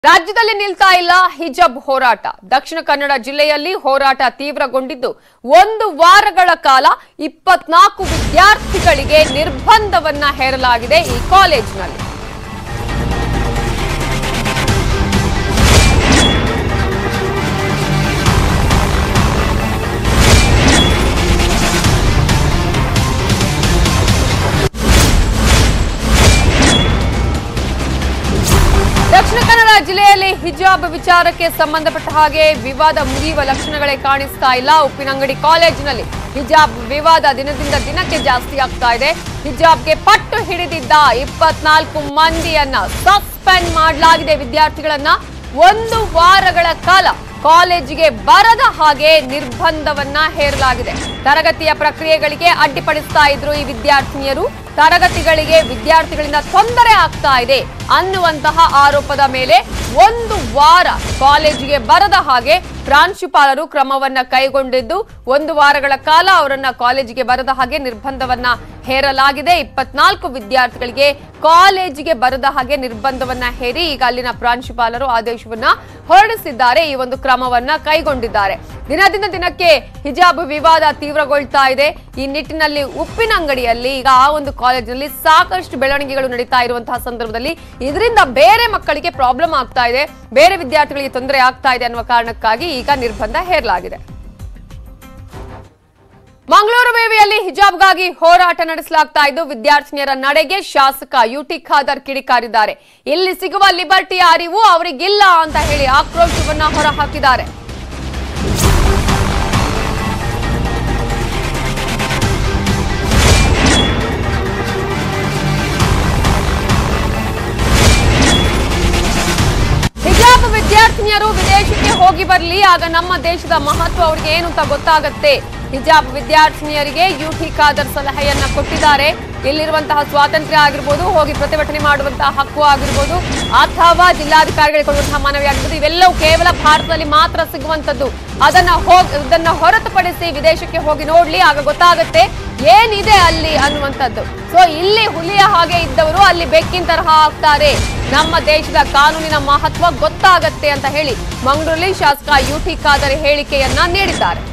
ರಾಜ್ಯದಲ್ಲಿ ನಿಲ್ತಾ ಇಲ್ಲ ಹಿಜಬ್ ಹೋರಾಟ ದಕ್ಷಿಣ ಕನ್ನಡ ಜಿಲ್ಲೆಯಲ್ಲಿ ಹೋರಾಟ ತೀವ್ರಗೊಂಡಿದ್ದು ಒಂದು ವಾರಗಳ ಕಾಲ ಇಪ್ಪತ್ನಾಲ್ಕು ವಿದ್ಯಾರ್ಥಿಗಳಿಗೆ ನಿರ್ಬಂಧವನ್ನ ಹೇರಲಾಗಿದೆ ಈ ಕಾಲೇಜಿನಲ್ಲಿ ದಕ್ಷಿಣ ಕನ್ನಡ ಜಿಲ್ಲೆಯಲ್ಲಿ ಹಿಜಾಬ್ ವಿಚಾರಕ್ಕೆ ಸಂಬಂಧಪಟ್ಟ ಹಾಗೆ ವಿವಾದ ಮುಗಿಯುವ ಲಕ್ಷಣಗಳೇ ಕಾಣಿಸ್ತಾ ಇಲ್ಲ ಉಪ್ಪಿನಂಗಡಿ ಕಾಲೇಜಿನಲ್ಲಿ ಹಿಜಾಬ್ ವಿವಾದ ದಿನದಿಂದ ದಿನಕ್ಕೆ ಜಾಸ್ತಿ ಆಗ್ತಾ ಇದೆ ಹಿಜಾಬ್ಗೆ ಪಟ್ಟು ಹಿಡಿದಿದ್ದ ಇಪ್ಪತ್ನಾಲ್ಕು ಮಂದಿಯನ್ನ ಸಸ್ಪೆಂಡ್ ಮಾಡಲಾಗಿದೆ ವಿದ್ಯಾರ್ಥಿಗಳನ್ನ ಒಂದು ವಾರಗಳ ಕಾಲ ಕಾಲೇಜಿಗೆ ಬರದ ಹಾಗೆ ನಿರ್ಬಂಧವನ್ನ ಹೇರಲಾಗಿದೆ ತರಗತಿಯ ಪ್ರಕ್ರಿಯೆಗಳಿಗೆ ಅಡ್ಡಿಪಡಿಸ್ತಾ ಇದ್ರು ಈ ವಿದ್ಯಾರ್ಥಿನಿಯರು ತರಗತಿಗಳಿಗೆ ವಿದ್ಯಾರ್ಥಿಗಳಿಂದ ತೊಂದರೆ ಆಗ್ತಾ ಇದೆ ಅನ್ನುವಂತಹ ಆರೋಪದ ಮೇಲೆ ಒಂದು ವಾರ ಕಾಲೇಜಿಗೆ ಬರದ ಹಾಗೆ ಪ್ರಾಂಶುಪಾಲರು ಕ್ರಮವನ್ನ ಕೈಗೊಂಡಿದ್ದು ಒಂದು ವಾರಗಳ ಕಾಲ ಅವರನ್ನ ಕಾಲೇಜಿಗೆ ಬರದ ಹಾಗೆ ನಿರ್ಬಂಧವನ್ನ ಹೇರಲಾಗಿದೆ ಇಪ್ಪತ್ನಾಲ್ಕು ವಿದ್ಯಾರ್ಥಿಗಳಿಗೆ ಕಾಲೇಜಿಗೆ ಬರದ ಹಾಗೆ ನಿರ್ಬಂಧವನ್ನ ಹೇರಿ ಈಗ ಅಲ್ಲಿನ ಪ್ರಾಂಶುಪಾಲರು ಆದೇಶವನ್ನ ಹೊರಡಿಸಿದ್ದಾರೆ ಈ ಒಂದು ಕ್ರಮವನ್ನ ಕೈಗೊಂಡಿದ್ದಾರೆ ದಿನದಿಂದ ದಿನಕ್ಕೆ ಹಿಜಾಬ್ ವಿವಾದ ತೀವ್ರಗೊಳ್ತಾ ಇದೆ ಈ ನಿಟ್ಟಿನಲ್ಲಿ ಉಪ್ಪಿನಂಗಡಿಯಲ್ಲಿ ಈಗ ಆ ಒಂದು ಕಾಲೇಜಿನಲ್ಲಿ ಸಾಕಷ್ಟು ಬೆಳವಣಿಗೆಗಳು ನಡೀತಾ ಇರುವಂತಹ ಸಂದರ್ಭದಲ್ಲಿ ಇದರಿಂದ ಬೇರೆ ಮಕ್ಕಳಿಗೆ ಪ್ರಾಬ್ಲಮ್ ಆಗ್ತಾ ಇದೆ ಬೇರೆ ವಿದ್ಯಾರ್ಥಿಗಳಿಗೆ ತೊಂದರೆ ಆಗ್ತಾ ಇದೆ ಅನ್ನುವ ಕಾರಣಕ್ಕಾಗಿ ಈಗ ನಿರ್ಬಂಧ ಹೇರಲಾಗಿದೆ ಮಂಗಳೂರು ವಿವಿಯಲ್ಲಿ ಹಿಜಾಬ್ಗಾಗಿ ಹೋರಾಟ ನಡೆಸಲಾಗ್ತಾ ಇದ್ದು ವಿದ್ಯಾರ್ಥಿನಿಯರ ನಡೆಗೆ ಶಾಸಕ ಯುಟಿ ಖಾದರ್ ಕಿಡಿಕಾರಿದ್ದಾರೆ ಇಲ್ಲಿ ಸಿಗುವ ಲಿಬರ್ಟಿಯ ಅರಿವು ಅವರಿಗಿಲ್ಲ ಅಂತ ಹೇಳಿ ಆಕ್ರೋಶವನ್ನ ಹೊರಹಾಕಿದ್ದಾರೆ ಹಿಜಾಬ್ ವಿದ್ಯಾರ್ಥಿನಿಯರು ವಿದೇಶಕ್ಕೆ ಹೋಗಿ ಬರಲಿ ಆಗ ನಮ್ಮ ದೇಶದ ಮಹತ್ವ ಅವ್ರಿಗೆ ಏನು ಅಂತ ಗೊತ್ತಾಗತ್ತೆ ಹಿಜಾಬ್ ವಿದ್ಯಾರ್ಥಿನಿಯರಿಗೆ ಯುಟಿ ಖಾದರ್ ಸಲಹೆಯನ್ನ ಕೊಟ್ಟಿದ್ದಾರೆ ಇಲ್ಲಿರುವಂತಹ ಸ್ವಾತಂತ್ರ್ಯ ಆಗಿರ್ಬೋದು ಹೋಗಿ ಪ್ರತಿಭಟನೆ ಮಾಡುವಂತಹ ಹಕ್ಕು ಆಗಿರ್ಬೋದು ಅಥವಾ ಜಿಲ್ಲಾಧಿಕಾರಿಗಳಿಗೆ ಕೊಡುವಂತಹ ಮನವಿ ಆಗಿರ್ಬೋದು ಇವೆಲ್ಲವೂ ಕೇವಲ ಭಾರತದಲ್ಲಿ ಮಾತ್ರ ಸಿಗುವಂತದ್ದು ಅದನ್ನ ಹೋಗ್ ಇದನ್ನ ಹೊರತುಪಡಿಸಿ ವಿದೇಶಕ್ಕೆ ಹೋಗಿ ನೋಡ್ಲಿ ಆಗ ಗೊತ್ತಾಗತ್ತೆ ಏನಿದೆ ಅಲ್ಲಿ ಅನ್ನುವಂಥದ್ದು ಸೊ ಇಲ್ಲಿ ಹುಲಿಯ ಹಾಗೆ ಇದ್ದವರು ಅಲ್ಲಿ ಬೆಕ್ಕಿನ ತರಹ ಆಗ್ತಾರೆ ನಮ್ಮ ದೇಶದ ಕಾನೂನಿನ ಮಹತ್ವ ಗೊತ್ತಾಗತ್ತೆ ಅಂತ ಹೇಳಿ ಮಂಗಳೂರಲ್ಲಿ ಶಾಸಕ ಯುಟಿ ಖಾದರ್ ಹೇಳಿಕೆಯನ್ನ ನೀಡಿದ್ದಾರೆ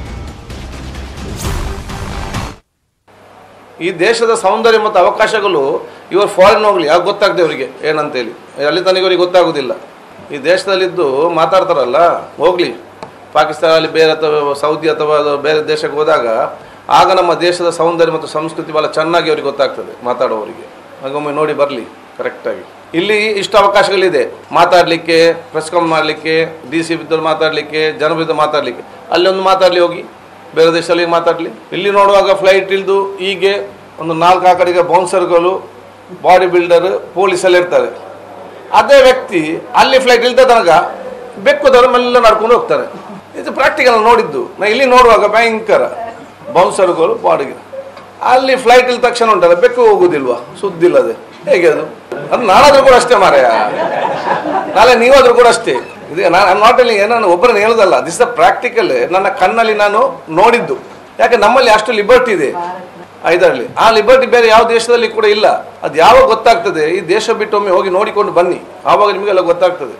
ಈ ದೇಶದ ಸೌಂದರ್ಯ ಮತ್ತು ಅವಕಾಶಗಳು ಇವರು ಫಾರಿನ್ ಹೋಗಲಿ ಯಾಕೆ ಗೊತ್ತಾಗ್ತದೆ ಅವರಿಗೆ ಏನಂತೇಳಿ ಅಲ್ಲಿ ತನಕ ಇವರಿಗೆ ಗೊತ್ತಾಗೋದಿಲ್ಲ ಈ ದೇಶದಲ್ಲಿದ್ದು ಮಾತಾಡ್ತಾರಲ್ಲ ಹೋಗಲಿ ಪಾಕಿಸ್ತಾನ ಅಲ್ಲಿ ಬೇರೆ ಅಥವಾ ಸೌದಿ ಅಥವಾ ಅದು ಬೇರೆ ದೇಶಕ್ಕೆ ಹೋದಾಗ ಆಗ ನಮ್ಮ ದೇಶದ ಸೌಂದರ್ಯ ಮತ್ತು ಸಂಸ್ಕೃತಿ ಭಾಳ ಚೆನ್ನಾಗಿ ಅವ್ರಿಗೆ ಗೊತ್ತಾಗ್ತದೆ ಮಾತಾಡೋವರಿಗೆ ಹಾಗೊಮ್ಮೆ ನೋಡಿ ಬರಲಿ ಕರೆಕ್ಟಾಗಿ ಇಲ್ಲಿ ಇಷ್ಟು ಅವಕಾಶಗಳಿದೆ ಮಾತಾಡಲಿಕ್ಕೆ ಪ್ರೆಸ್ ಕಾನ್ ಮಾಡಲಿಕ್ಕೆ ಡಿ ಸಿ ಬಿದ್ದಲ್ಲಿ ಮಾತಾಡಲಿಕ್ಕೆ ಜನ ಬಿದ್ದು ಮಾತಾಡಲಿಕ್ಕೆ ಅಲ್ಲಿ ಒಂದು ಮಾತಾಡಲಿ ಹೋಗಿ ಬೇರೆ ದೇಶದಲ್ಲಿ ಮಾತಾಡಲಿ ಇಲ್ಲಿ ನೋಡುವಾಗ ಫ್ಲೈಟ್ ಇಳಿದು ಹೀಗೆ ಒಂದು ನಾಲ್ಕು ಆ ಕಡೆಗೆ ಬೌನ್ಸರ್ಗಳು ಬಾಡಿ ಬಿಲ್ಡರ್ ಪೊಲೀಸ್ ಎಲ್ಲ ಇರ್ತಾರೆ ಅದೇ ವ್ಯಕ್ತಿ ಅಲ್ಲಿ ಫ್ಲೈಟ್ ಇಳಿದ ತನಕ ಬೆಕ್ಕುದವರು ಮೆಲ್ಲ ನಡ್ಕೊಂಡು ಹೋಗ್ತಾರೆ ಇದು ಪ್ರಾಕ್ಟಿಕಲ್ ನೋಡಿದ್ದು ನಾ ಇಲ್ಲಿ ನೋಡುವಾಗ ಭಯಂಕರ ಬೌನ್ಸರ್ಗಳು ಬಾಡಿಗೆ ಅಲ್ಲಿ ಫ್ಲೈಟ್ ಇಳಿದ ತಕ್ಷಣ ಉಂಟಲ್ಲ ಬೆಕ್ಕು ಹೋಗುದಿಲ್ವಾ ಸುದ್ದಿಲ್ಲದೆ ಹೇಗೆ ಅದು ಅದು ನಾನಾದ್ರೂ ಕೂಡ ಅಷ್ಟೇ ಮಾರಾಯ ನಾಳೆ ನೀವಾದ್ರೂ ಕೂಡ ಅಷ್ಟೇ ಇದು ನಾನು ನಾಟ್ ಅಲ್ಲಿ ನಾನು ಒಬ್ಬರನ್ನ ಹೇಳೋದಲ್ಲ ದಿಸ್ ದ ಪ್ರಾಕ್ಟಿಕಲ್ ನನ್ನ ಕಣ್ಣಲ್ಲಿ ನಾನು ನೋಡಿದ್ದು ಯಾಕೆ ನಮ್ಮಲ್ಲಿ ಅಷ್ಟು ಲಿಬರ್ಟಿ ಇದೆ ಆ ಇದರಲ್ಲಿ ಆ ಲಿಬರ್ಟಿ ಬೇರೆ ಯಾವ ದೇಶದಲ್ಲಿ ಕೂಡ ಇಲ್ಲ ಅದು ಯಾವಾಗ ಗೊತ್ತಾಗ್ತದೆ ಈ ದೇಶ ಬಿಟ್ಟು ಒಮ್ಮೆ ಹೋಗಿ ನೋಡಿಕೊಂಡು ಬನ್ನಿ ಆವಾಗ ನಿಮಗೆಲ್ಲ ಗೊತ್ತಾಗ್ತದೆ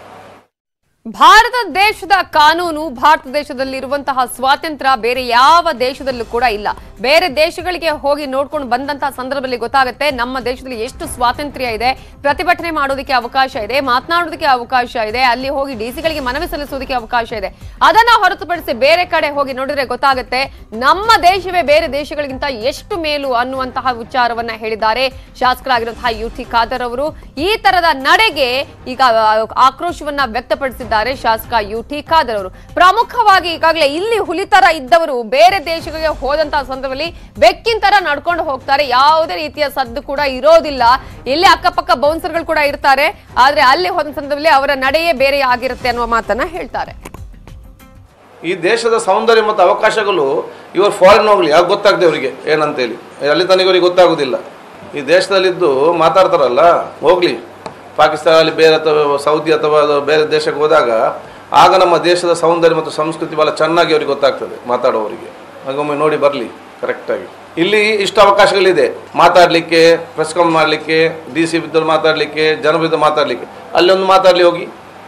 ಭಾರತ ದೇಶದ ಕಾನೂನು ಭಾರತ ದೇಶದಲ್ಲಿ ಇರುವಂತಹ ಸ್ವಾತಂತ್ರ್ಯ ಬೇರೆ ಯಾವ ದೇಶದಲ್ಲೂ ಕೂಡ ಇಲ್ಲ ಬೇರೆ ದೇಶಗಳಿಗೆ ಹೋಗಿ ನೋಡ್ಕೊಂಡು ಬಂದಂತಹ ಸಂದರ್ಭದಲ್ಲಿ ಗೊತ್ತಾಗುತ್ತೆ ನಮ್ಮ ದೇಶದಲ್ಲಿ ಎಷ್ಟು ಸ್ವಾತಂತ್ರ್ಯ ಇದೆ ಪ್ರತಿಭಟನೆ ಮಾಡೋದಕ್ಕೆ ಅವಕಾಶ ಇದೆ ಮಾತನಾಡೋದಕ್ಕೆ ಅವಕಾಶ ಇದೆ ಅಲ್ಲಿ ಹೋಗಿ ಡಿಸಿಗಳಿಗೆ ಮನವಿ ಸಲ್ಲಿಸೋದಕ್ಕೆ ಅವಕಾಶ ಇದೆ ಅದನ್ನ ಹೊರತುಪಡಿಸಿ ಬೇರೆ ಕಡೆ ಹೋಗಿ ನೋಡಿದ್ರೆ ಗೊತ್ತಾಗುತ್ತೆ ನಮ್ಮ ದೇಶವೇ ಬೇರೆ ದೇಶಗಳಿಗಿಂತ ಎಷ್ಟು ಮೇಲು ಅನ್ನುವಂತಹ ವಿಚಾರವನ್ನ ಹೇಳಿದ್ದಾರೆ ಶಾಸಕರಾಗಿರುವಂತಹ ಯು ಟಿ ಖಾದರ್ ಅವರು ಈ ತರದ ನಡೆಗೆ ಈಗ ಆ, ಆಕ್ರೋಶವನ್ನ ವ್ಯಕ್ತಪಡಿಸಿದ್ದಾರೆ ಶಾಸಕ ಯು ಟಿ ಖಾದರ್ ಅವರು ಪ್ರಮುಖವಾಗಿ ಈಗಾಗಲೇ ಇಲ್ಲಿ ಹುಲಿತರ ಇದ್ದವರು ಬೇರೆ ದೇಶಗಳಿಗೆ ಹೋದಂತಹ ಸಂದರ್ಭದಲ್ಲಿ ಬೆಕ್ಕಿನ ತರ ನಡ್ಕೊಂಡು ಹೋಗ್ತಾರೆ ಯಾವುದೇ ರೀತಿಯ ಸದ್ದು ಕೂಡ ಇರೋದಿಲ್ಲ ಇಲ್ಲಿ ಅಕ್ಕಪಕ್ಕ ಬೌನ್ಸರ್ಗಳು ಕೂಡ ಇರ್ತಾರೆ ಆದ್ರೆ ಅಲ್ಲಿ ಹೋದ ಸಂದರ್ಭದಲ್ಲಿ ಅವರ ನಡೆಯೇ ಬೇರೆ ಆಗಿರುತ್ತೆ ಅನ್ನುವ ಮಾತನ್ನ ಹೇಳ್ತಾರೆ ಈ ದೇಶದ ಸೌಂದರ್ಯ ಮತ್ತು ಅವಕಾಶಗಳು ಇವರು ಫಾರಿನ್ ಹೋಗಲಿ ಯಾಕೆ ಗೊತ್ತಾಗ್ತದೆ ಅವರಿಗೆ ಏನಂತೇಳಿ ಅಲ್ಲಿ ತನಕ ಇವರಿಗೆ ಗೊತ್ತಾಗೋದಿಲ್ಲ ಈ ದೇಶದಲ್ಲಿದ್ದು ಮಾತಾಡ್ತಾರಲ್ಲ ಹೋಗಲಿ ಪಾಕಿಸ್ತಾನ ಅಲ್ಲಿ ಬೇರೆ ಅಥವಾ ಸೌದಿ ಅಥವಾ ಅದು ಬೇರೆ ದೇಶಕ್ಕೆ ಹೋದಾಗ ಆಗ ನಮ್ಮ ದೇಶದ ಸೌಂದರ್ಯ ಮತ್ತು ಸಂಸ್ಕೃತಿ ಭಾಳ ಚೆನ್ನಾಗಿ ಅವ್ರಿಗೆ ಗೊತ್ತಾಗ್ತದೆ ಮಾತಾಡೋವರಿಗೆ ಹಾಗೊಮ್ಮೆ ನೋಡಿ ಬರಲಿ ಕರೆಕ್ಟಾಗಿ ಇಲ್ಲಿ ಇಷ್ಟು ಅವಕಾಶಗಳಿದೆ ಮಾತಾಡಲಿಕ್ಕೆ ಪ್ರೆಸ್ ಕಾನ್ ಮಾಡಲಿಕ್ಕೆ ಡಿ ಸಿ ಬಿದ್ದಲ್ಲಿ ಮಾತಾಡಲಿಕ್ಕೆ ಜನ ಬಿದ್ದು ಮಾತಾಡಲಿಕ್ಕೆ ಅಲ್ಲಿ ಒಂದು ಮಾತಾಡಲಿ ಹೋಗಿ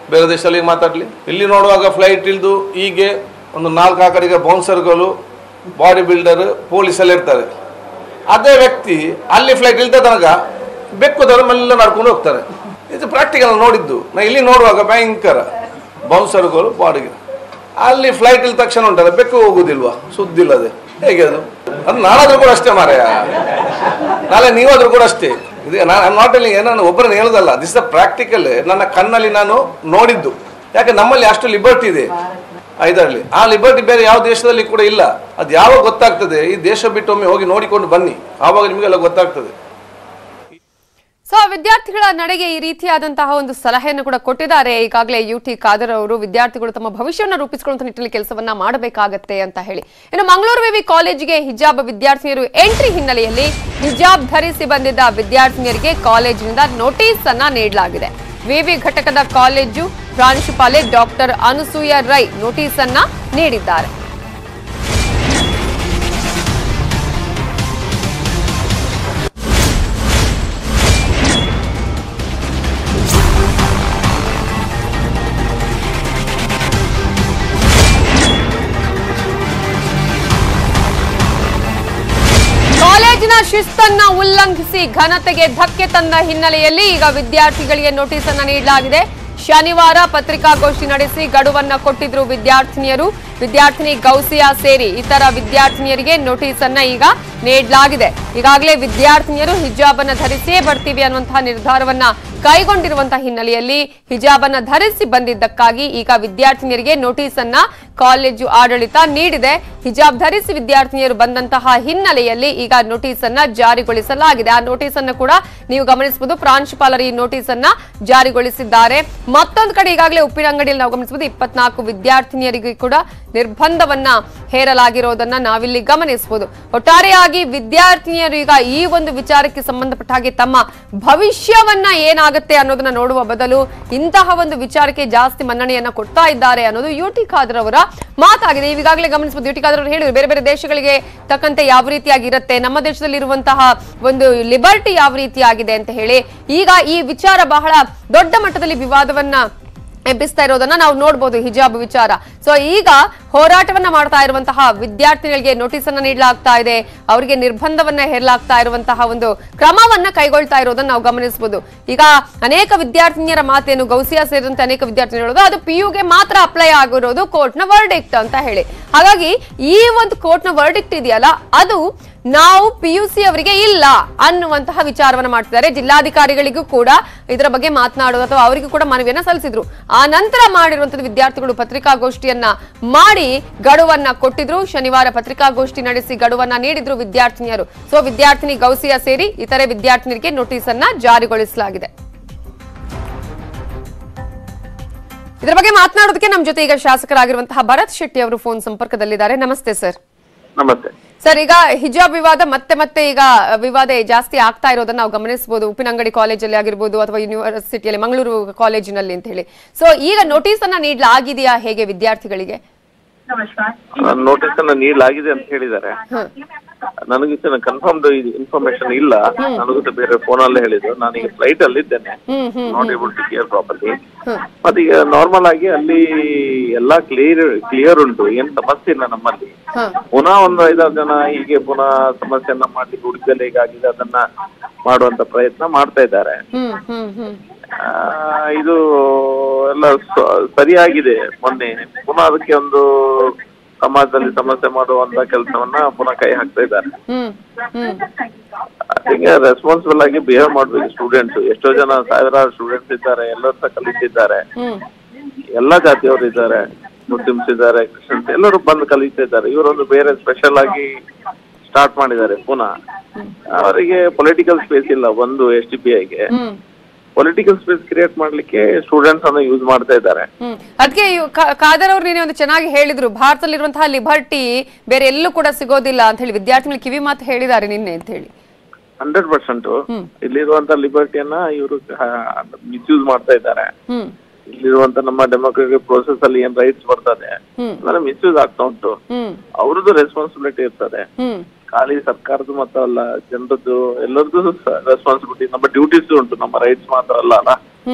ಬೇರೆ ದೇಶದಲ್ಲಿ ಮಾತಾಡಲಿ ಇಲ್ಲಿ ನೋಡುವಾಗ ಫ್ಲೈಟ್ ಇಳಿದು ಹೀಗೆ ಒಂದು ನಾಲ್ಕು ಆ ಕಡೆಗೆ ಬೌನ್ಸರ್ಗಳು ಬಾಡಿ ಬಿಲ್ಡರ್ ಪೊಲೀಸ್ ಎಲ್ಲ ಇರ್ತಾರೆ ಅದೇ ವ್ಯಕ್ತಿ ಅಲ್ಲಿ ಫ್ಲೈಟ್ ಇಳ್ದ ತನಕ ಬೆಕ್ಕುದವರು ಮೆಲ್ಲ ನಡ್ಕೊಂಡು ಹೋಗ್ತಾರೆ ಇದು ಪ್ರಾಕ್ಟಿಕಲ್ ನೋಡಿದ್ದು ನಾ ಇಲ್ಲಿ ನೋಡುವಾಗ ಭಯಂಕರ ಬೌನ್ಸರ್ಗಳು ಬಾಡಿಗೆ ಅಲ್ಲಿ ಫ್ಲೈಟ್ ಇಳಿದ ತಕ್ಷಣ ಉಂಟಲ್ಲ ಬೆಕ್ಕು ಹೋಗುದಿಲ್ವಾ ಸುದ್ದಿಲ್ಲದೆ ಹೇಗೆ ಅದು ಅದು ನಾನಾದ್ರೂ ಕೂಡ ಅಷ್ಟೇ ಮಾರಾಯ ನಾಳೆ ನೀವಾದ್ರೂ ಕೂಡ ಅಷ್ಟೇ ಇದು ನಾನು ನಾಟ್ ಅಲ್ಲಿ ನಾನು ಒಬ್ಬರನ್ನ ಹೇಳೋದಲ್ಲ ದಿಸ್ ದ ಪ್ರಾಕ್ಟಿಕಲ್ ನನ್ನ ಕಣ್ಣಲ್ಲಿ ನಾನು ನೋಡಿದ್ದು ಯಾಕೆ ನಮ್ಮಲ್ಲಿ ಅಷ್ಟು ಲಿಬರ್ಟಿ ಇದೆ ಇದರಲ್ಲಿ ಆ ಲಿಬರ್ಟಿ ಬೇರೆ ಯಾವ ದೇಶದಲ್ಲಿ ಕೂಡ ಇಲ್ಲ ಅದು ಯಾವಾಗ ಗೊತ್ತಾಗ್ತದೆ ಈ ದೇಶ ಬಿಟ್ಟು ಒಮ್ಮೆ ಹೋಗಿ ನೋಡಿಕೊಂಡು ಬನ್ನಿ ಆವಾಗ ನಿಮಗೆಲ್ಲ ಗೊತ್ತಾಗ್ತದೆ ಸೊ ವಿದ್ಯಾರ್ಥಿಗಳ ನಡೆಗೆ ಈ ರೀತಿಯಾದಂತಹ ಒಂದು ಸಲಹೆಯನ್ನು ಕೂಡ ಕೊಟ್ಟಿದ್ದಾರೆ ಈಗಾಗಲೇ ಯು ಟಿ ಖಾದರ್ ಅವರು ವಿದ್ಯಾರ್ಥಿಗಳು ತಮ್ಮ ಭವಿಷ್ಯವನ್ನು ರೂಪಿಸಿಕೊಳ್ಳುವಂತ ನಿಟ್ಟಿನಲ್ಲಿ ಕೆಲಸವನ್ನ ಮಾಡಬೇಕಾಗತ್ತೆ ಅಂತ ಹೇಳಿ ಇನ್ನು ಮಂಗಳೂರು ವಿವಿ ಕಾಲೇಜಿಗೆ ಹಿಜಾಬ್ ವಿದ್ಯಾರ್ಥಿನಿಯರು ಎಂಟ್ರಿ ಹಿನ್ನೆಲೆಯಲ್ಲಿ ಹಿಜಾಬ್ ಧರಿಸಿ ಬಂದಿದ್ದ ವಿದ್ಯಾರ್ಥಿನಿಯರಿಗೆ ಕಾಲೇಜಿನಿಂದ ನೋಟಿಸ್ ಅನ್ನ ನೀಡಲಾಗಿದೆ ವಿವಿ ಘಟಕದ ಕಾಲೇಜು ಪ್ರಾಂಶುಪಾಲೆ ಡಾಕ್ಟರ್ ಅನಸೂಯ ರೈ ನೋಟಿಸ್ ಅನ್ನ ನೀಡಿದ್ದಾರೆ ಕಾಲೇಜಿನ ಶಿಸ್ತನ್ನ ಉಲ್ಲಂಘಿಸಿ ಘನತೆಗೆ ಧಕ್ಕೆ ತಂದ ಹಿನ್ನೆಲೆಯಲ್ಲಿ ಈಗ ವಿದ್ಯಾರ್ಥಿಗಳಿಗೆ ನೋಟಿಸ್ ಅನ್ನ ನೀಡಲಾಗಿದೆ ಶನಿವಾರ ಪತ್ರಿಕಾಗೋಷ್ಠಿ ನಡೆಸಿ ಗಡುವನ್ನ ಕೊಟ್ಟಿದ್ರು ವಿದ್ಯಾರ್ಥಿನಿಯರು ವಿದ್ಯಾರ್ಥಿನಿ ಗೌಸಿಯಾ ಸೇರಿ ಇತರ ವಿದ್ಯಾರ್ಥಿನಿಯರಿಗೆ ನೋಟಿಸ್ ಅನ್ನ ಈಗ ನೀಡಲಾಗಿದೆ ಈಗಾಗಲೇ ವಿದ್ಯಾರ್ಥಿನಿಯರು ಹಿಜಾಬ್ ಅನ್ನ ಧರಿಸಿಯೇ ಬರ್ತೀವಿ ಅನ್ನುವಂತಹ ನಿರ್ಧಾರವನ್ನ ಕೈಗೊಂಡಿರುವಂತಹ ಹಿನ್ನೆಲೆಯಲ್ಲಿ ಹಿಜಾಬ್ ಅನ್ನ ಧರಿಸಿ ಬಂದಿದ್ದಕ್ಕಾಗಿ ಈಗ ವಿದ್ಯಾರ್ಥಿನಿಯರಿಗೆ ನೋಟಿಸ್ ಅನ್ನ ಕಾಲೇಜು ಆಡಳಿತ ನೀಡಿದೆ ಹಿಜಾಬ್ ಧರಿಸಿ ವಿದ್ಯಾರ್ಥಿನಿಯರು ಬಂದಂತಹ ಹಿನ್ನೆಲೆಯಲ್ಲಿ ಈಗ ನೋಟಿಸ್ ಅನ್ನ ಜಾರಿಗೊಳಿಸಲಾಗಿದೆ ಆ ನೋಟಿಸ್ ಅನ್ನು ಕೂಡ ನೀವು ಗಮನಿಸಬಹುದು ಪ್ರಾಂಶುಪಾಲರು ಈ ನೋಟಿಸ್ ಅನ್ನ ಜಾರಿಗೊಳಿಸಿದ್ದಾರೆ ಮತ್ತೊಂದು ಕಡೆ ಈಗಾಗಲೇ ಉಪ್ಪಿನಂಗಡಿಯಲ್ಲಿ ನಾವು ಗಮನಿಸಬಹುದು ಇಪ್ಪತ್ನಾಲ್ಕು ವಿದ್ಯಾರ್ಥಿನಿಯರಿಗೆ ಕೂಡ ನಿರ್ಬಂಧವನ್ನ ಹೇರಲಾಗಿರೋದನ್ನ ನಾವಿಲ್ಲಿ ಗಮನಿಸಬಹುದು ಒಟ್ಟಾರೆಯಾಗಿ ವಿದ್ಯಾರ್ಥಿನಿಯರು ಈಗ ಈ ಒಂದು ವಿಚಾರಕ್ಕೆ ಸಂಬಂಧಪಟ್ಟ ಹಾಗೆ ತಮ್ಮ ಭವಿಷ್ಯವನ್ನ ಏನಾಗುತ್ತೆ ಅನ್ನೋದನ್ನ ನೋಡುವ ಬದಲು ಇಂತಹ ಒಂದು ವಿಚಾರಕ್ಕೆ ಜಾಸ್ತಿ ಮನ್ನಣೆಯನ್ನ ಕೊಡ್ತಾ ಇದ್ದಾರೆ ಅನ್ನೋದು ಯು ಟಿ ಖಾದರ್ ಅವರ ಮಾತಾಗಿದೆ ಈಗಾಗಲೇ ಗಮನಿಸಬಹುದು ಯು ಟಿ ಖಾದರ್ ಅವರು ಹೇಳಿದ್ರು ಬೇರೆ ಬೇರೆ ದೇಶಗಳಿಗೆ ತಕ್ಕಂತೆ ಯಾವ ರೀತಿಯಾಗಿ ಇರುತ್ತೆ ನಮ್ಮ ದೇಶದಲ್ಲಿ ಇರುವಂತಹ ಒಂದು ಲಿಬರ್ಟಿ ಯಾವ ರೀತಿಯಾಗಿದೆ ಅಂತ ಹೇಳಿ ಈಗ ಈ ವಿಚಾರ ಬಹಳ ದೊಡ್ಡ ಮಟ್ಟದಲ್ಲಿ ವಿವಾದವನ್ನ ಎಬ್ಬಿಸ್ತಾ ಇರೋದನ್ನ ನಾವು ನೋಡಬಹುದು ಹಿಜಾಬ್ ವಿಚಾರ ಸೊ ಈಗ ಹೋರಾಟವನ್ನ ಮಾಡ್ತಾ ಇರುವಂತಹ ವಿದ್ಯಾರ್ಥಿಗಳಿಗೆ ನೋಟಿಸ್ ಅನ್ನ ನೀಡಲಾಗ್ತಾ ಇದೆ ಅವರಿಗೆ ನಿರ್ಬಂಧವನ್ನ ಹೇರಲಾಗ್ತಾ ಇರುವಂತಹ ಒಂದು ಕ್ರಮವನ್ನ ಕೈಗೊಳ್ತಾ ಇರೋದನ್ನ ನಾವು ಗಮನಿಸಬಹುದು ಈಗ ಅನೇಕ ವಿದ್ಯಾರ್ಥಿನಿಯರ ಮಾತೇನು ಗೌಸಿಯಾ ಸೇರಿದಂತೆ ಅನೇಕ ವಿದ್ಯಾರ್ಥಿನಿಗಳು ಹೇಳೋದು ಅದು ಪಿ ಗೆ ಮಾತ್ರ ಅಪ್ಲೈ ಆಗಿರೋದು ಕೋರ್ಟ್ನ ವರ್ಡಿಕ್ಟ್ ಅಂತ ಹೇಳಿ ಹಾಗಾಗಿ ಈ ಒಂದು ಕೋರ್ಟ್ನ ವರ್ಡಿಕ್ಟ್ ಇದೆಯಲ್ಲ ಅದು ನಾವು ಪಿ ಯು ಸಿ ಅವರಿಗೆ ಇಲ್ಲ ಅನ್ನುವಂತಹ ವಿಚಾರವನ್ನ ಮಾಡ್ತಿದ್ದಾರೆ ಜಿಲ್ಲಾಧಿಕಾರಿಗಳಿಗೂ ಕೂಡ ಇದರ ಬಗ್ಗೆ ಮಾತನಾಡೋದು ಅಥವಾ ಅವರಿಗೂ ಕೂಡ ಮನವಿಯನ್ನ ಸಲ್ಲಿಸಿದ್ರು ಆ ನಂತರ ಮಾಡಿರುವಂತಹ ವಿದ್ಯಾರ್ಥಿಗಳು ಪತ್ರಿಕಾಗೋಷ್ಠಿಯನ್ನ ಮಾಡಿ ಗಡುವನ್ನ ಕೊಟ್ಟಿದ್ರು ಶನಿವಾರ ಪತ್ರಿಕಾಗೋಷ್ಠಿ ನಡೆಸಿ ಗಡುವನ್ನ ನೀಡಿದ್ರು ವಿದ್ಯಾರ್ಥಿನಿಯರು ಸೊ ವಿದ್ಯಾರ್ಥಿನಿ ಗೌಸಿಯಾ ಸೇರಿ ಇತರೆ ವಿದ್ಯಾರ್ಥಿನಿಯರಿಗೆ ನೋಟಿಸ್ ಅನ್ನ ಜಾರಿಗೊಳಿಸಲಾಗಿದೆ ಇದರ ಬಗ್ಗೆ ಮಾತನಾಡೋದಕ್ಕೆ ನಮ್ಮ ಜೊತೆ ಈಗ ಶಾಸಕರಾಗಿರುವಂತಹ ಭರತ್ ಶೆಟ್ಟಿ ಅವರು ಫೋನ್ ಸಂಪರ್ಕದಲ್ಲಿದ್ದಾರೆ ನಮಸ್ತೆ ಸರ್ ನಮಸ್ತೆ ಸರ್ ಈಗ ಹಿಜಾಬ್ ವಿವಾದ ಮತ್ತೆ ಮತ್ತೆ ಈಗ ವಿವಾದ ಜಾಸ್ತಿ ಆಗ್ತಾ ಇರೋದನ್ನ ನಾವು ಗಮನಿಸಬಹುದು ಉಪ್ಪಿನಂಗಡಿ ಕಾಲೇಜಲ್ಲಿ ಆಗಿರ್ಬೋದು ಅಥವಾ ಯೂನಿವರ್ಸಿಟಿಯಲ್ಲಿ ಮಂಗಳೂರು ಕಾಲೇಜಿನಲ್ಲಿ ಅಂತ ಹೇಳಿ ಸೊ ಈಗ ನೋಟಿಸ್ ಅನ್ನ ನೀಡಲಾಗಿದೆಯಾ ಹೇಗೆ ವಿದ್ಯಾರ್ಥಿಗಳಿಗೆ ನೋಟಿಸ್ ಅನ್ನ ನೀಡಲಾಗಿದೆ ಅಂತ ಹೇಳಿದ್ದಾರೆ ನನಗೆ ಕನ್ಫರ್ಮ್ಡ್ ಇನ್ಫಾರ್ಮೇಶನ್ ಇಲ್ಲ ನನಗೂ ಬೇರೆ ಫೋನ್ ಅಲ್ಲೇ ಹೇಳಿದ್ರು ನಾನೀಗ ಫ್ಲೈಟ್ ಅಲ್ಲಿ ಇದ್ದೇನೆ hmm hmm not able to clear properly ಮತ್ತೀಗ ನಾರ್ಮಲ್ ಆಗಿ ಅಲ್ಲಿ ಎಲ್ಲಾ ಕ್ಲಿಯರ್ ಕ್ಲಿಯರ್ ಉಂಟು ಏನ್ ಸಮಸ್ಯೆ ಇಲ್ಲ ನಮ್ಮಲ್ಲಿ ಹ. ಪುನಃ ಒಂದು ಐದಾರು ಜನ ಹೀಗೆ ಪುನಃ ಸಮಸ್ಯೆಯನ್ನ ಮಾಡ್ಲಿಕ್ಕೆ ಹುಡುಗಲ್ಲಿ ಹೇಗಾಗಿದೆ ಅದನ್ನ ಮಾಡುವಂತ ಪ್ರಯತ್ನ ಮಾಡ್ತಾ ಇದ್ದಾರೆ ಹ್ಮ್ ಹ್ಮ್ ಹ್ಮ್ ಆ, ಇದು ಎಲ್ಲ ಸ- ಸರಿಯಾಗಿದೆ ಮೊನ್ನೆ ಪುನಃ ಅದಕ್ಕೆ ಒಂದು ಸಮಾಜದಲ್ಲಿ ಸಮಸ್ಯೆ ಮಾಡುವಂತ ಕೆಲಸವನ್ನ ಪುನಃ ಕೈ ಹಾಕ್ತಾ ಇದ್ದಾರೆ ಹ್ಮ್ ಹ್ಮ್ ಅದಕ್ಕೆ ರೆಸ್ಪಾನ್ಸಿಬಲ್ ಆಗಿ ಬಿಹೇವ್ ಮಾಡ್ಬೇಕು ಸ್ಟೂಡೆಂಟ್ಸ್ ಎಷ್ಟೋ ಜನ ಸಾವಿರಾರು ಸ್ಟೂಡೆಂಟ್ಸ್ ಇದ್ದಾರೆ ಎಲ್ಲರೂ ಸಹ ಕಲಿತಿದ್ದಾರೆ ಹ್ಮ್ ಎಲ್ಲಾ ಜಾತಿಯವರು ಇದ್ದಾರೆ ಮುಸ್ಲಿಮ್ಸ್ ಇದ್ದಾರೆ ಕ್ರಿಶ್ಚಿಯನ್ಸ್ ಎಲ್ಲರೂ ಬಂದು ಕಲಿತಾ ಇದ್ದಾರೆ ಇವರೊಂದು ಬೇರೆ ಸ್ಪೆಷಲ್ ಆಗಿ ಸ್ಟಾರ್ಟ್ ಮಾಡಿದ್ದಾರೆ ಪುನಃ ಅವರಿಗೆ ಪೊಲಿಟಿಕಲ್ ಸ್ಪೇಸ್ ಇಲ್ಲ ಒಂದು ಎಸ್ ಟಿ ಪಿ ಐಗೆ ಹ್ಮ್ ಪೊಲಿಟಿಕಲ್ ಸ್ಪೇಸ್ ಕ್ರಿಯೇಟ್ ಮಾಡ್ಲಿಕ್ಕೆ ಸ್ಟೂಡೆಂಟ್ಸ್ ಅನ್ನು ಯೂಸ್ ಮಾಡ್ತಾ ಇದ್ದಾರೆ ಹ್ಮ್ ಅದಕ್ಕೆ ಖಾದರ್ ಅವ್ರು ನೀನೆ ಒಂದು ಚೆನ್ನಾಗಿ ಹೇಳಿದ್ರು ಭಾರತದಲ್ಲಿರುವಂತಹ ಲಿಬರ್ಟಿ ಬೇರೆ ಎಲ್ಲೂ ಕೂಡ ಸಿಗೋದಿಲ್ಲ ಅಂತ ಹೇಳಿ ವಿದ್ಯಾರ್ಥಿಗಳು ಕಿವಿ ಮಾತು ಹೇಳಿದ್ದಾರೆ ನಿನ್ನೆ ಅಂತ ಹೇಳಿ ಹಂಡ್ರೆಡ್ ಪರ್ಸೆಂಟ್ ಇಲ್ಲಿರುವಂತ ಲಿಬರ್ಟಿಯನ್ನ ಇವರು ಮಿಸ್ಯೂಸ್ ಮಾಡ್ತಾ ಇದ್ದಾರೆ ಹ್ಮ್ ಇಲ್ಲಿರುವಂತ ನಮ್ಮ ಡೆಮೋಕ್ರೆಟಿಕ್ ಪ್ರೋಸೆಸ್ ಅಲ್ಲಿ ಏನ್ ರೈಟ್ಸ್ ಬರ್ತದೆ ಹ್ಮ್ ಅದನ್ನ ಮಿಸ್ಯೂಸ್ ಆಗ್ತಾ ಉಂಟು ಹ್ಮ್ ಅವ್ರದ್ದು ರೆಸ್ಪಾನ್ಸಿಬಿಲಿಟಿ ಇರ್ತದೆ ಹ್ಮ್ ಖಾಲಿ ಸರ್ಕಾರದ್ದು ಮಾತ್ರ ಅಲ್ಲ ಜನರದ್ದು ಎಲ್ಲರದ್ದು ರೆಸ್ಪಾನ್ಸಿಬಿಲಿಟಿ ನಮ್ಮ ಡ್ಯೂಟೀಸ್ ಉಂಟು ನಮ್ಮ ರೈಟ್ಸ್ ಮಾತ್ರ ಅಲ್ಲ ಅಲ್ಲ hmm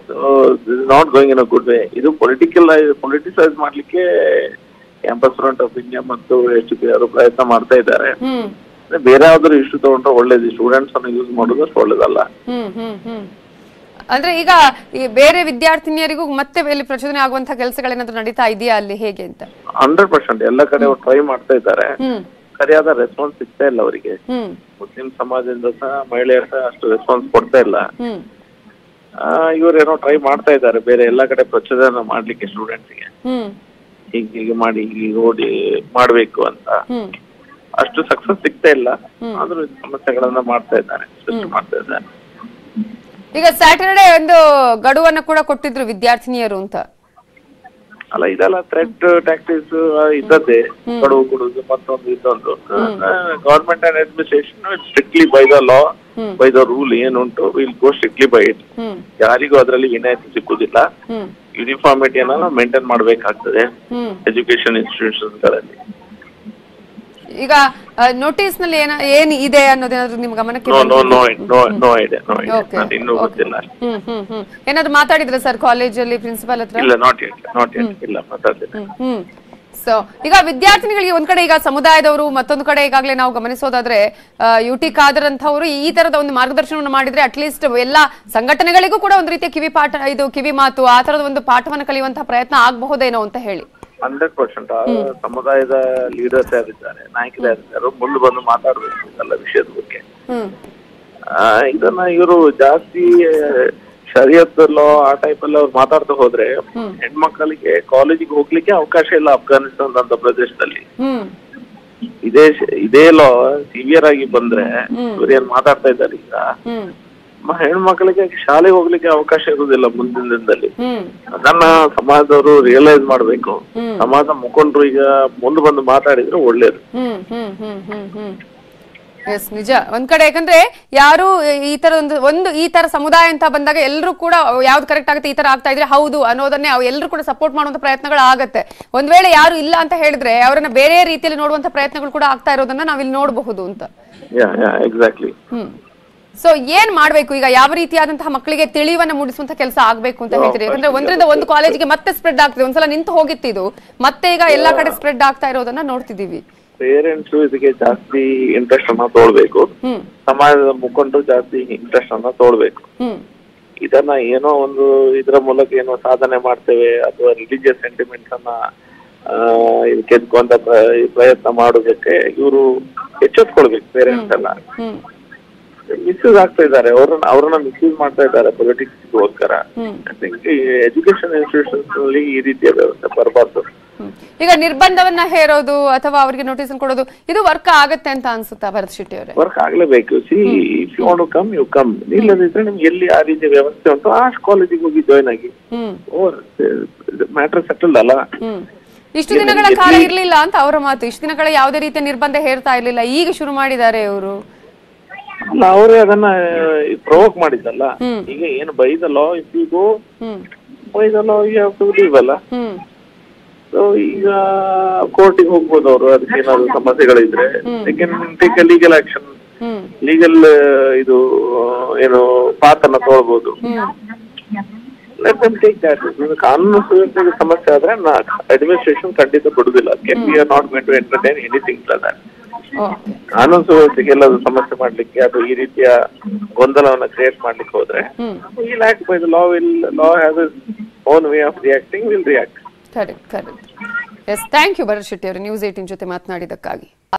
not going in a good way ಇದು ಪೊಲಿಟಿಕಲ್ ಪೊಲಿಟಿಸೈಸ್ ಮಾಡ್ಲಿಕ್ಕೆ ಕ್ಯಾಂಪಸ್ ಫ್ರಂಟ್ ಆಫ್ ಇಂಡಿಯಾ ಮತ್ತು ಎಸ್ ಪಿ ಅವರು ಪ್ರಯತ್ನ ಮಾಡ್ತಾ ಇದ್ದಾರೆ ಹ್ಮ್ ಅಂದ್ರೆ ಬೇರೆ ಯಾವ್ದಾದ್ರು ಇಶ್ಯೂ ತಗೊಂಡ್ರೆ ಒಳ್ಳೇದು ಸ್ಟೂಡೆಂಟ್ಸ್ ಅನ್ನು ಯೂಸ್ ಮಾಡೋದು ಅಷ್ಟು ಒಳ್ಳೇದಲ್ಲ ಹ್ಮ್ ಹ್ಮ್ ಹ್ಮ್ ಅಂದ್ರೆ ಈಗ ಈ ಬೇರೆ ವಿದ್ಯಾರ್ಥಿನಿಯರಿಗೂ ಮತ್ತೆ ಇಲ್ಲಿ ಪ್ರಚೋದನೆ ಆಗುವಂತಹ ಕೆಲಸಗಳೇನಾದ್ರೂ ನಡೀತಾ ಇದೆಯಾ ಅಲ್ಲಿ ಹೇಗೆ ಅಂತ ಹಂಡ್ರೆಡ್ ಪರ್ಸೆಂಟ್ ಎಲ್ಲ ಕಡೆ ಟ್ರೈ ಮಾಡ್ತಾ ಇದ್ದಾರೆ ಹ್ಮ್ ಸರಿಯಾದ ರೆಸ್ಪಾನ್ಸ್ ಸಿಗ್ತಾ ಇಲ್ಲ ಅವರಿಗೆ ಹ್ಮ್ ಮುಸ್ಲಿಂ ಸಮಾಜದಿಂದ ಸಹ ಮಹಿಳೆಯರು ಸಹ ಅಷ್ಟು ರೆಸ್ಪಾನ್ಸ್ ಕೊಡ್ತಾ ಇಲ್ಲ ಹ್ಮ್ ಇವ್ರೇನೋ ಟ್ರೈ ಮಾಡ್ತಾ ಇದ್ದಾರೆ ಬೇರೆ ಎಲ್ಲ ಕಡೆ ಪ್ರಚೋದನೆ ಮಾಡ್ಲಿಕ್ಕೆ ಸ್ಟೂಡೆಂಟ್ಸ್ಗೆ ಹ್ಮ್ ಹೀಗೆ ಹೀಗೆ ಮಾಡಿ ಹೀಗೆ ಓಡಿ ಮಾಡ್ಬೇಕು ಅಂತ ಹ್ಮ್ ಅಷ್ಟು ಸಕ್ಸಸ್ ಸಿಗ್ತಾ ಇಲ್ಲ ಆದ್ರೂ ಈ ಸಮಸ್ಯೆಗಳನ್ನ ಮಾಡ್ತಾ ಇದ್ದಾರೆ ಸೃಷ್ಟಿ ಮಾಡ್ತಾ ಇದ್ದಾರೆ ಈಗ ಸ್ಯಾಟರ್ಡೆ ಒಂದು ಗಡುವನ್ನ ಕೂಡ ಕೊಟ್ಟಿದ್ರು ವಿದ್ಯಾರ್ಥಿನಿಯರು ಅಂತ ಅಲ್ಲ ಇದೆಲ್ಲ ಥ್ರೆಟ್ ಟ್ಯಾಕ್ಟಿಸ್ ಇದ್ದದ್ದೇ ಗಡುವು ಕೊಡುದು ಮತ್ತೊಂದು ಇದೊಂದು government and administration strictly by the law by the rule ಏನುಂಟು will go strictly by it hmm ಯಾರಿಗೂ ಅದರಲ್ಲಿ ವಿನಾಯಿತಿ ಸಿಕ್ಕುದಿಲ್ಲ ಹ್ಮ್ ಯೂನಿಫಾರ್ಮಿಟಿಯನ್ನ ಮೇಂಟೈನ್ ಮಾಡಬೇಕಾಗ್ತದೆ ಹ್ಮ್ ಎಜುಕೇಶನ್ ಇನ್ಸ್ಟಿಟ್ಯೂಷನ್ಗಳಲ್ಲಿ ಈಗ ನೋಟಿಸ್ ನಲ್ಲಿ ಏನ ಏನ್ ಇದೆ ಅನ್ನೋದೇನಾದ್ರು ನಿಮ್ ಗಮನಕ್ಕೆ ನೋ ನೋ ಬಂದಿದ್ಯಾ? No no no idea no idea Okay, ನಾನು ಇನ್ನೂ okay. ಗೊತ್ತಿಲ್ಲ ಹ್ಮ್ ಹ್ಮ್ ಹ್ಮ್ ಏನಾದ್ರು ಮಾತಾಡಿದ್ರ ಸರ್ ಕಾಲೇಜಲ್ಲಿ ಪ್ರಿನ್ಸಿಪಾಲ್ ಹತ್ರ ಇಲ್ಲ ನಾಟ್ ಯೆಟ್ ನಾಟ್ ಯೆಟ್ ಇಲ್ಲ ಮಾತಾಡ್ತಿಲ್ಲ ಹ್ಮ್ ಹ್ಮ್ ಸೊ ಈಗ ವಿದ್ಯಾರ್ಥಿನಿಗಳಿಗೆ ಒಂದ್ ಕಡೆ ಈಗ ಸಮುದಾಯದವರು ಮತ್ತೊಂದು ಕಡೆ ಈಗಾಗಲೇ ನಾವು ಗಮನಿಸೋದಾದ್ರೆ ಯು ಟಿ ಖಾದರ್ ಅಂತವರು ಈ ತರದ ಒಂದು ಮಾರ್ಗದರ್ಶನವನ್ನು ಮಾಡಿದ್ರೆ ಅಟ್ಲೀಸ್ಟ್ ಎಲ್ಲಾ ಸಂಘಟನೆಗಳಿಗೂ ಕೂಡ ಒಂದು ರೀತಿಯ ಕಿವಿ ಪಾಠ ಇದು ಕಿವಿ ಮಾತು ಆ ತರದ ಒಂದು ಪಾಠವನ್ನು ಕಲಿಯುವಂತಹ ಪ್ರಯತ್ನ ಆಗಬಹುದೇನೋ ಅಂತ ಹೇಳಿ ಹಂಡ್ರೆಡ್ ಪರ್ಸೆಂಟ್ ಸಮುದಾಯದ ಲೀಡರ್ಸ್ ಯಾರಿದ್ದಾರೆ ನಾಯಕರು ಯಾರಿದ್ದಾರೆ ಮುಂದೆ ಬಂದು ಮಾತಾಡ್ಬೇಕು ಎಲ್ಲ ವಿಷಯದ ಬಗ್ಗೆ ಹ್ಮ್ ಆ, ಇದನ್ನ ಇವರು ಜಾಸ್ತಿ ಶರಿಯತ್ ಲಾ ಆ ಟೈಪ್ ಎಲ್ಲ ಅವ್ರು ಮಾತಾಡ್ತಾ ಹೋದ್ರೆ ಹೆಣ್ಮಕ್ಳಿಗೆ ಕಾಲೇಜಿಗೆ ಹೋಗ್ಲಿಕ್ಕೆ ಅವಕಾಶ ಇಲ್ಲ ಅಫ್ಘಾನಿಸ್ತಾನ ಅಂತ ಪ್ರದೇಶದಲ್ಲಿ ಹ್ಮ್ ಇದೇ ಶ- ಇದೇ ಲಾ ಸಿವಿಯರ್ ಆಗಿ ಬಂದ್ರೆ ಇವ್ರು ಏನ್ ಮಾತಾಡ್ತಾ ಇದ್ದಾರೆ ಈಗ ಹ್ಮ್ ಮ- ಹೆಣ್ಮಕ್ಳಿಗೆ ಶಾಲೆಗೆ ಹೋಗ್ಲಿಕ್ಕೆ ಅವಕಾಶ ಇರುವುದಿಲ್ಲ ಮುಂದಿನ ದಿನದಲ್ಲಿ ಹ್ಮ್ ಅದನ್ನ ಸಮಾಜದವರು ರಿಯಲೈಸ್ ಮಾಡ್ಬೇಕು ಸಮಾಜ ಮುಖಂಡರು ಈಗ ಮುಂದೆ ಬಂದು ಮಾತಾಡಿದ್ರೆ ಒಳ್ಳೇದು ಹ್ಮ್ ಹ್ಮ್ ಹ್ಮ್ ಹ್ಮ್ ಹ್ಮ್ ಎಸ್ ನಿಜ ಒಂದ್ ಕಡೆ ಯಾಕಂದ್ರೆ ಯಾರು ಈ ತರ ಒಂದು ಒಂದು ಈ ತರ ಸಮುದಾಯ ಅಂತ ಬಂದಾಗ ಎಲ್ಲರೂ ಕೂಡ ಯಾವ್ದು ಕರೆಕ್ಟ್ ಆಗುತ್ತೆ ಈ ತರ ಆಗ್ತಾ ಇದ್ರೆ ಹೌದು ಅನ್ನೋದನ್ನೇ ಅವ್ ಎಲ್ಲರೂ ಕೂಡ ಸಪೋರ್ಟ್ ಮಾಡುವಂತ ಪ್ರಯತ್ನಗಳು ಆಗತ್ತೆ ಒಂದ್ ವೇಳೆ ಯಾರು ಇಲ್ಲ ಅಂತ ಹೇಳಿದ್ರೆ ಅವರನ್ನ ಬೇರೆ ರೀತಿಯಲ್ಲಿ ನೋಡುವಂತ ಪ್ರಯತ್ನಗಳು ಕೂಡ ಆಗ್ತಾ ಇರೋದನ್ನ ನಾವಿಲ್ಲಿ ನೋಡಬಹುದು ಅಂತ ಯಾ ಯಾ ಎಕ್ಸಾಕ್ಟ್ಲಿ ಹ್ಮ್ ಸೊ ಏನ್ ಮಾಡ್ಬೇಕು ಈಗ ಯಾವ ರೀತಿಯಾದಂತಹ ಮಕ್ಕಳಿಗೆ ತಿಳಿವನ್ನ ಮೂಡಿಸುವಂತ ಕೆಲಸ ಆಗ್ಬೇಕು ಅಂತ ಹೇಳ್ತೀರಿ ಯಾಕಂದ್ರೆ ಒಂದರಿಂದ ಒಂದು ಕಾಲೇಜಿಗೆ ಮತ್ತೆ ಸ್ಪ್ರೆಡ್ ಆಗ್ತಿದೆ ಒಂದ್ಸಲ ನಿಂತು ಹೋಗಿತ್ತು ಇದು ಮತ್ತೆ ಈಗ ಎಲ್ಲಾ ಕಡೆ ಸ್ಪ್ರೆಡ್ ಆಗ್ತಾ ಇರೋದನ್ನ ನೋಡ್ತಿದೀವಿ ಪೇರೆಂಟ್ಸ್ ಇದಕ್ಕೆ ಜಾಸ್ತಿ ಇಂಟ್ರೆಸ್ಟ್ ಅನ್ನ ತೋಳ್ಬೇಕು ಹ್ಮ್ ಸಮಾಜದ ಮುಖಂಡರು ಜಾಸ್ತಿ ಇಂಟ್ರೆಸ್ಟ್ ಅನ್ನ ತೋಳ್ಬೇಕು ಹ್ಮ್ ಇದನ್ನ ಏನೋ ಒಂದು ಇದರ ಮೂಲಕ ಏನೋ ಸಾಧನೆ ಮಾಡ್ತೇವೆ ಅಥವಾ ರಿಲಿಜಿಯಸ್ ಸೆಂಟಿಮೆಂಟ್ಸ್ ಅನ್ನ ಆ, ಇದು ಕೆದ್ಕೊಂಡ ಪ್ರ- ಈ ಪ್ರಯತ್ನ ಮಾಡೋದಕ್ಕೆ ಇವರು ಎಚ್ಚೆತ್ಕೊಳ್ಬೇಕು ಪೇರೆಂಟ್ಸ್ ಎಲ್ಲ ಹ್ಮ್ ಮಿಸ್ಯೂಸ್ ಆಗ್ತಾ ಇದ್ದಾರೆ ಅವ್ರನ್ನ ಅವ್ರನ್ನ ಮಿಸ್ಯೂಸ್ ಮಾಡ್ತಾ ಇದ್ದಾರೆ ಪೊಲಿಟಿಕ್ಸ್ಗೋಸ್ಕರ hmm. I think education institutions ನಲ್ಲಿ ಈ ರೀತಿಯ ವ್ಯವಸ್ಥೆ ಬರಬಾರ್ದು ಹ್ಮ್. ಈಗ ನಿರ್ಬಂಧವನ್ನ ಹೇರೋದು ಅಥವಾ ಅವರಿಗೆ ನೋಟಿಸ್ ಕೊಡೋದು ಇದು ವರ್ಕ್ ಆಗತ್ತೆ ಅಂತ ಅನ್ಸುತ್ತಾ ಭರತ್ ಶೆಟ್ಟಿ ಅವರೇ ವರ್ಕ್ ಆಗ್ಲೇಬೇಕು see if you want come you come ಇಲ್ಲದಿದ್ರೆ ನಿಮ್ಗೆ ಎಲ್ಲಿ ಆ ರೀತಿಯ ವ್ಯವಸ್ಥೆ ಉಂಟು ಆ ಕಾಲೇಜಿಗೆ ಹೋಗಿ ಜಾಯ್ನ್ ಆಗಿ ಹ್ಮ್ ಮ್ಯಾಟರ್ ಸೆಟಲ್ಡ್ ಅಲ್ಲ ಹ್ಮ್ ಇಷ್ಟು ದಿನಗಳ ಕಾಲ ಇರ್ಲಿಲ್ಲ ಅಂತ ಅವರ ಮಾತು ಇಷ್ಟು ದಿನಗಳ ಯಾವುದೇ ರೀತಿಯ ನಿರ್ಬಂಧ ಹೇರ್ತಾ ಇರ್ಲಿಲ್ಲ ಈಗ ಶುರು ಮಾಡಿದ್ದಾರೆ ಇವರು ಅಲ್ಲ ಅವರೇ ಅದನ್ನ ಪ್ರೊವೋಕ್ ಮಾಡಿದ್ದಲ್ಲ ಹ್ಮ್. ಈಗ ಏನು by the law if you go hmm by the law you have to leave ಅಲ್ಲ ಹ್ಮ್ ಸೊ ಈಗ ಕೋರ್ಟಿಗೆ ಹೋಗ್ಬೋದು ಅವರು ಅದಕ್ಕೆ ಏನಾದ್ರು ಸಮಸ್ಯೆಗಳಿದ್ರೆ take legal action hmm legal ಇದು ಏನು ಪಾತನ್ನ ತಗೊಳ್ಬಹುದು ಲೆಟ್ ದಮ್ ಟೇಕ್ ದಟ್ ಕಾನೂನು ಸುವ್ಯವಸ್ಥೆಗೆ ಸಮಸ್ಯೆ ಆದ್ರೆ ಅಡ್ಮಿನಿಸ್ಟ್ರೇಷನ್ ಖಂಡಿತ ಬಿಡುದಿಲ್ಲ we are not going to entertain anything that okay ಕಾನೂನು ಸುವ್ಯವಸ್ಥೆಗೆ ಎಲ್ಲಾದ್ರೂ ಸಮಸ್ಯೆ ಮಾಡ್ಲಿಕ್ಕೆ ಅಥವಾ ಈ ರೀತಿಯ ಗೊಂದಲವನ್ನ ಕ್ರಿಯೇಟ್ ಮಾಡ್ಲಿಕ್ಕೆ ಹೋದ್ರೆ hmm will act by the law will law has own way of reacting will react correct correct yes thank you Bharath Shetty ಅವರು ನ್ಯೂಸ್ ಏಟಿನ್ ಜೊತೆ ಮಾತನಾಡಿದಕ್ಕಾಗಿ